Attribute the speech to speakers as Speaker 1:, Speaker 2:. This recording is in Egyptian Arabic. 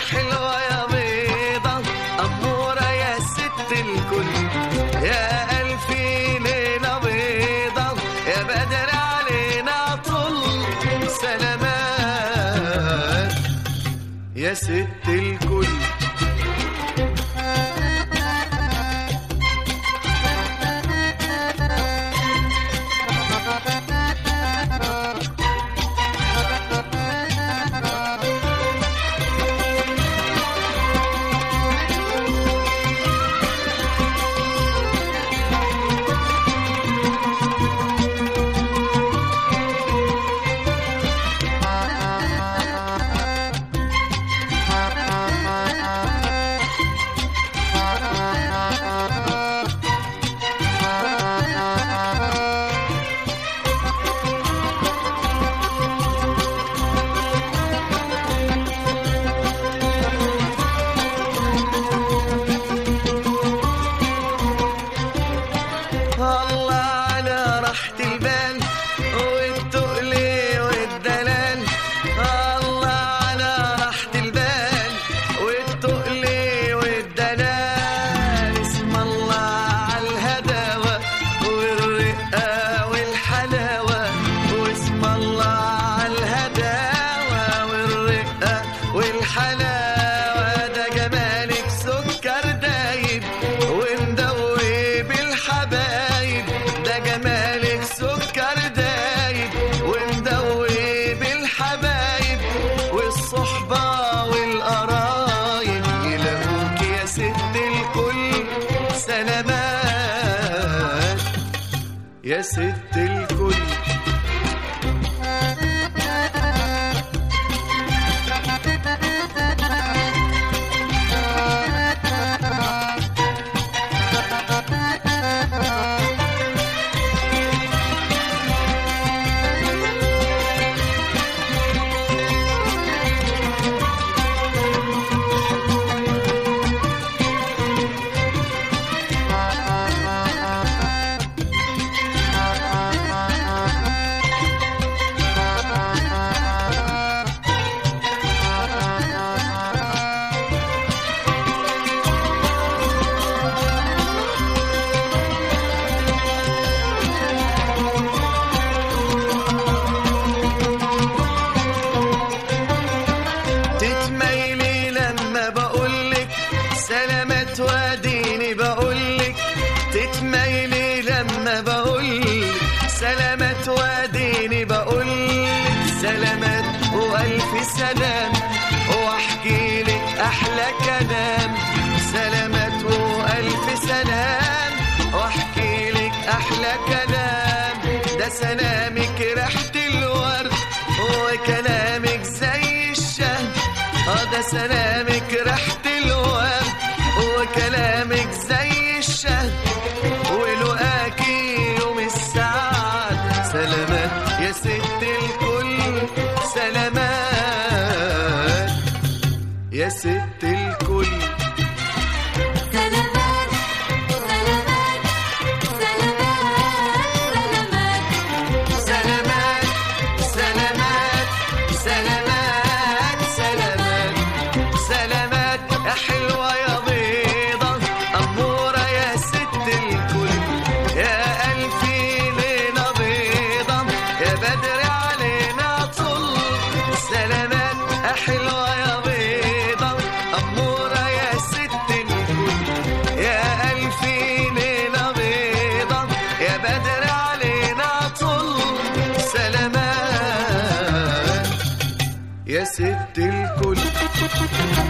Speaker 1: حلوة يا بيضة أمورة يا ست الكل يا ألف ليلة بيضة يا بدر علينا طل سلامات يا ست الكل الله على راحة البال والتقل والدلال الله على راحة البال والتقل والدلال اسم الله على الهداوة والرقة والحلاوة واسم الله على الهداوة والرقة والحلاوة ده جمالك سكر دايب ومدوب الحبايب ده جمالك سكر دايب ومدوب الحبايب والصحبة والقرايب يلاقوك يا ست الكل سلامات يا ست الكل تتميلي لما بقولك سلامات واديني بقولك تتميلي لما بقولك سلامات واديني بقولك سلامات والف سلام واحكي لك احلى كلام سلامات والف سلام واحكي لك احلى كلام ده سلامك ريحه الورد وكلامك زي الشهد اه ده سلامك ريحة الورد وكلامك زي الشهد ولقاكي يوم السعد سلامات يا ست الكل سلامات يا ست الكل
Speaker 2: سلامات سلامات سلامات سلامات
Speaker 1: سلامات سلامات سلامات سلامات سلامات يا حلوة يا بيضة أمورة يا ست الكل يا ألفي ليلة بيضة يا بدر علينا طل سلامات يا حلوة يا بيضة أمورة يا ست الكل يا ألفي ليلة بيضة يا بدر علينا طل سلامات يا ست الكل